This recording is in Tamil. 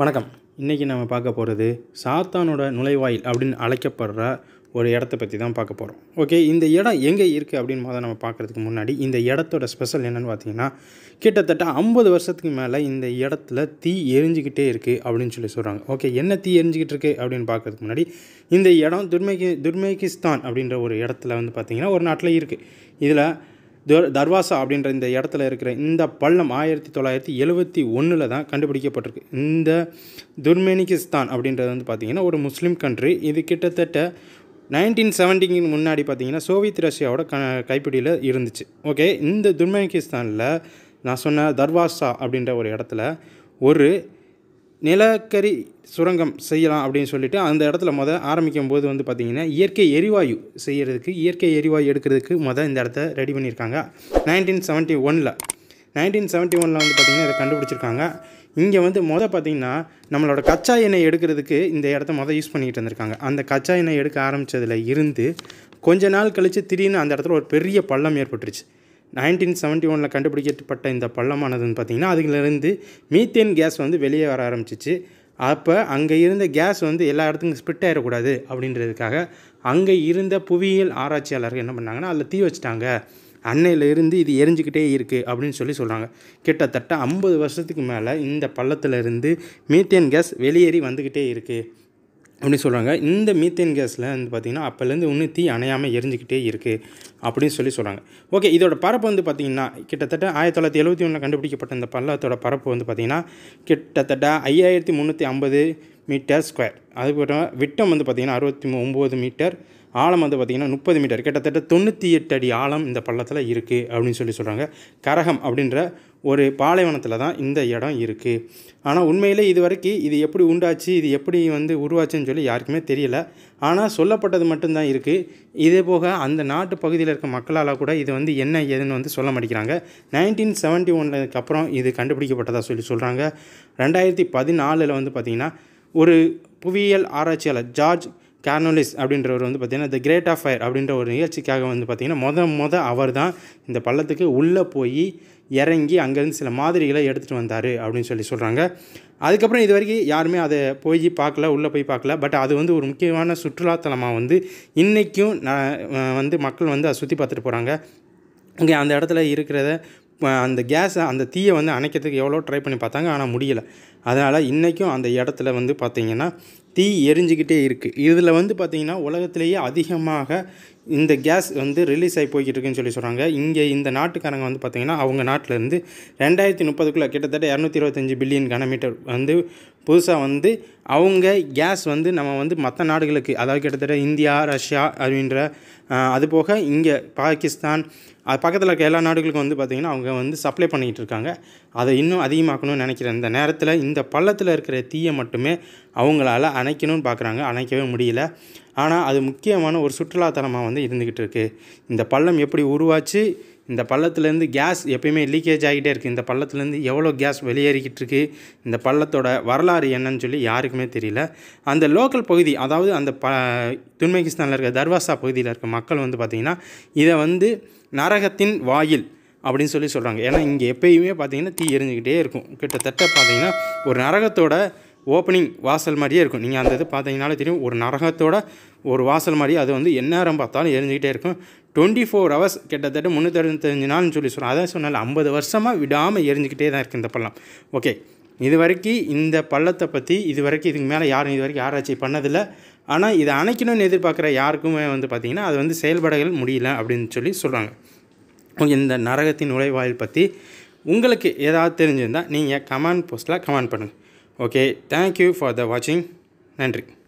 வணக்கம் இன்றைக்கி நம்ம பார்க்க போகிறது சாத்தானோட நுழைவாயில் அப்படின்னு அழைக்கப்படுற ஒரு இடத்த பற்றி தான் பார்க்க போகிறோம் ஓகே இந்த இடம் எங்கே இருக்குது அப்படின்னு முதல்ல நம்ம பார்க்குறதுக்கு முன்னாடி இந்த இடத்தோட ஸ்பெஷல் என்னென்னு பார்த்தீங்கன்னா கிட்டத்தட்ட ஐம்பது வருஷத்துக்கு மேலே இந்த இடத்துல தீ எரிஞ்சிக்கிட்டே இருக்குது அப்படின்னு சொல்லி சொல்கிறாங்க ஓகே என்ன தீ எரிஞ்சிக்கிட்டு இருக்குது அப்படின்னு பார்க்கறதுக்கு முன்னாடி இந்த இடம் துர்மேகி துர்மேகிஸ்தான் அப்படின்ற ஒரு இடத்துல வந்து பார்த்திங்கன்னா ஒரு நாட்டில் இருக்குது இதில் துர் தர்வாசா அப்படின்ற இந்த இடத்துல இருக்கிற இந்த பள்ளம் ஆயிரத்தி தொள்ளாயிரத்தி எழுவத்தி ஒன்றில் தான் கண்டுபிடிக்கப்பட்டிருக்கு இந்த துர்மெனிகிஸ்தான் அப்படின்றது வந்து பார்த்திங்கன்னா ஒரு முஸ்லீம் கண்ட்ரி இது கிட்டத்தட்ட நைன்டீன் செவன்ட்டிக்கு முன்னாடி பார்த்தீங்கன்னா சோவியத் ரஷ்யாவோட க கைப்பிடியில் இருந்துச்சு ஓகே இந்த துர்மெனிகிஸ்தானில் நான் சொன்ன தர்வாசா அப்படின்ற ஒரு இடத்துல ஒரு நிலக்கரி சுரங்கம் செய்யலாம் அப்படின்னு சொல்லிட்டு அந்த இடத்துல முத ஆரம்பிக்கும் போது வந்து பார்த்திங்கன்னா இயற்கை எரிவாயு செய்கிறதுக்கு இயற்கை எரிவாயு எடுக்கிறதுக்கு முத இந்த இடத்த ரெடி பண்ணியிருக்காங்க நைன்டீன் செவன்ட்டி ஒனில் நைன்டீன் செவன்ட்டி ஒனில் வந்து பார்த்திங்கன்னா இதை கண்டுபிடிச்சிருக்காங்க இங்கே வந்து முத பார்த்திங்கன்னா நம்மளோட கச்சா எண்ணெய் எடுக்கிறதுக்கு இந்த இடத்த முத யூஸ் பண்ணிக்கிட்டு இருந்திருக்காங்க அந்த கச்சா எண்ணெய் எடுக்க ஆரம்பித்ததில் இருந்து கொஞ்ச நாள் கழித்து திடீர்னு அந்த இடத்துல ஒரு பெரிய பள்ளம் ஏற்பட்டுருச்சு நைன்டீன் செவன்ட்டி ஒனில் கண்டுபிடிக்கப்பட்ட இந்த பள்ளமானதுன்னு பார்த்திங்கன்னா அதுலேருந்து மீத்தேன் கேஸ் வந்து வெளியே வர ஆரம்பிச்சிச்சு அப்போ அங்கே இருந்த கேஸ் வந்து எல்லா இடத்துக்கும் ஸ்ப்ரிட் ஆகிடக்கூடாது அப்படின்றதுக்காக அங்கே இருந்த புவியியல் ஆராய்ச்சியாளர்கள் என்ன பண்ணாங்கன்னா அதில் தீ வச்சுட்டாங்க அன்னையில் இருந்து இது எரிஞ்சிக்கிட்டே இருக்குது அப்படின்னு சொல்லி சொல்கிறாங்க கிட்டத்தட்ட ஐம்பது வருஷத்துக்கு மேலே இந்த பள்ளத்தில் இருந்து மீத்தேன் கேஸ் வெளியேறி வந்துக்கிட்டே இருக்குது அப்படின்னு சொல்கிறாங்க இந்த மீத்தேன் கேஸில் வந்து பார்த்திங்கன்னா அப்போலேருந்து இன்னும் தீ அணையாமல் எரிஞ்சிக்கிட்டே இருக்குது அப்படின்னு சொல்லி சொல்கிறாங்க ஓகே இதோட பரப்பு வந்து பார்த்திங்கன்னா கிட்டத்தட்ட ஆயிரத்தி தொள்ளாயிரத்தி எழுபத்தி ஒன்றில் கண்டுபிடிக்கப்பட்ட இந்த பள்ளத்தோட பரப்பு வந்து பார்த்திங்கன்னா கிட்டத்தட்ட ஐயாயிரத்தி முந்நூற்றி ஐம்பது மீட்டர் ஸ்கொயர் அதுக்கப்புறம் விட்டம் வந்து பார்த்திங்கன்னா அறுபத்தி ஒம்பது மீட்டர் ஆழம் வந்து பார்த்திங்கன்னா முப்பது மீட்டர் கிட்டத்தட்ட தொண்ணூற்றி எட்டு அடி ஆழம் இந்த பள்ளத்தில் இருக்குது அப்படின்னு சொல்லி சொல்கிறாங்க கரகம் அப்படின்ற ஒரு பாலைவனத்தில் தான் இந்த இடம் இருக்குது ஆனால் உண்மையிலே இது வரைக்கும் இது எப்படி உண்டாச்சு இது எப்படி வந்து உருவாச்சுன்னு சொல்லி யாருக்குமே தெரியல ஆனால் சொல்லப்பட்டது மட்டும்தான் இருக்குது இதே போக அந்த நாட்டு பகுதியில் இருக்க மக்களால் கூட இது வந்து என்ன ஏதுன்னு வந்து சொல்ல மாட்டேங்கிறாங்க நைன்டீன் செவன்ட்டி ஒன்னுக்கு அப்புறம் இது கண்டுபிடிக்கப்பட்டதாக சொல்லி சொல்கிறாங்க ரெண்டாயிரத்தி பதினாலில் வந்து பார்த்திங்கன்னா ஒரு புவியியல் ஆராய்ச்சியாளர் ஜார்ஜ் கார்னோலிஸ் அப்படின்றவர் வந்து பார்த்திங்கன்னா த கிரேட் ஆஃப் ஃபயர் அப்படின்ற ஒரு நிகழ்ச்சிக்காக வந்து பார்த்திங்கன்னா மொத மொத அவர் தான் இந்த பள்ளத்துக்கு உள்ளே போய் இறங்கி அங்கேருந்து சில மாதிரிகளை எடுத்துகிட்டு வந்தார் அப்படின்னு சொல்லி சொல்கிறாங்க அதுக்கப்புறம் இது வரைக்கும் யாருமே அதை போய் பார்க்கல உள்ளே போய் பார்க்கல பட் அது வந்து ஒரு முக்கியமான சுற்றுலாத்தலமாக வந்து இன்றைக்கும் நான் வந்து மக்கள் வந்து அதை சுற்றி பார்த்துட்டு போகிறாங்க இங்கே அந்த இடத்துல இருக்கிறத அந்த கேஸை அந்த தீயை வந்து அணைக்கிறதுக்கு எவ்வளோ ட்ரை பண்ணி பார்த்தாங்க ஆனால் முடியலை அதனால் இன்றைக்கும் அந்த இடத்துல வந்து பார்த்திங்கன்னா தீ எரிஞ்சிக்கிட்டே இருக்குது இதில் வந்து பார்த்திங்கன்னா உலகத்திலேயே அதிகமாக இந்த கேஸ் வந்து ரிலீஸ் ஆகி போய்கிட்டு இருக்குன்னு சொல்லி சொல்கிறாங்க இங்கே இந்த நாட்டுக்காரங்க வந்து பார்த்திங்கன்னா அவங்க நாட்டிலேருந்து ரெண்டாயிரத்தி முப்பதுக்குள்ளே கிட்டத்தட்ட இரநூத்தி இருபத்தஞ்சி பில்லியன் கனமீட்டர் வந்து புதுசாக வந்து அவங்க கேஸ் வந்து நம்ம வந்து மற்ற நாடுகளுக்கு அதாவது கிட்டத்தட்ட இந்தியா ரஷ்யா அப்படின்ற அது போக இங்கே பாகிஸ்தான் அது பக்கத்தில் இருக்க எல்லா நாடுகளுக்கும் வந்து பார்த்திங்கன்னா அவங்க வந்து சப்ளை பண்ணிக்கிட்டு இருக்காங்க அதை இன்னும் அதிகமாக்கணும்னு நினைக்கிறேன் இந்த நேரத்தில் இந்த பள்ளத்தில் இருக்கிற தீயை மட்டுமே அவங்களால அணைக்கணும்னு பார்க்குறாங்க அணைக்கவே முடியல ஆனால் அது முக்கியமான ஒரு சுற்றுலாத்தலமாக வந்து இருந்துக்கிட்டு இருக்குது இந்த பள்ளம் எப்படி உருவாச்சு இந்த பள்ளத்துலேருந்து கேஸ் எப்பயுமே லீக்கேஜ் ஆகிட்டே இருக்குது இந்த பள்ளத்துலேருந்து எவ்வளோ கேஸ் வெளியேறிக்கிட்டு இருக்குது இந்த பள்ளத்தோட வரலாறு என்னன்னு சொல்லி யாருக்குமே தெரியல அந்த லோக்கல் பகுதி அதாவது அந்த ப துன்மெகிஸ்தானில் இருக்க தர்வாசா பகுதியில் இருக்க மக்கள் வந்து பார்த்திங்கன்னா இதை வந்து நரகத்தின் வாயில் அப்படின்னு சொல்லி சொல்கிறாங்க ஏன்னா இங்கே எப்பயுமே பார்த்திங்கன்னா தீ எரிஞ்சுக்கிட்டே இருக்கும் கிட்டத்தட்ட பார்த்திங்கன்னா ஒரு நரகத்தோட ஓப்பனிங் வாசல் மாதிரியே இருக்கும் நீங்கள் அந்த இது பார்த்தீங்கனாலே தெரியும் ஒரு நரகத்தோட ஒரு வாசல் மாதிரி அது வந்து எந்நேரம் பார்த்தாலும் எரிஞ்சிக்கிட்டே இருக்கும் டுவெண்ட்டி ஃபோர் ஹவர்ஸ் கிட்டத்தட்ட முந்நூற்றி அறுபத்தஞ்சு நாள்னு சொல்லி சொல்கிறோம் அதான் சொன்னால ஐம்பது வருஷமாக விடாமல் எரிஞ்சிக்கிட்டே தான் இருக்குது இந்த பள்ளம் ஓகே இது வரைக்கும் இந்த பள்ளத்தை பற்றி இது வரைக்கும் இதுக்கு மேலே யாரும் இது வரைக்கும் ஆராய்ச்சி பண்ணதில்லை ஆனால் இதை அணைக்கணும்னு எதிர்பார்க்குற யாருக்குமே வந்து பார்த்திங்கன்னா அது வந்து செயல்படகள் முடியல அப்படின்னு சொல்லி சொல்கிறாங்க இந்த நரகத்தின் நுழைவாயில் பற்றி உங்களுக்கு ஏதாவது தெரிஞ்சிருந்தால் நீங்கள் கமெண்ட் போஸ்ட்டில் கமெண்ட் பண்ணுங்கள் ஓகே தேங்க்யூ ஃபார் த வாட்சிங் நன்றி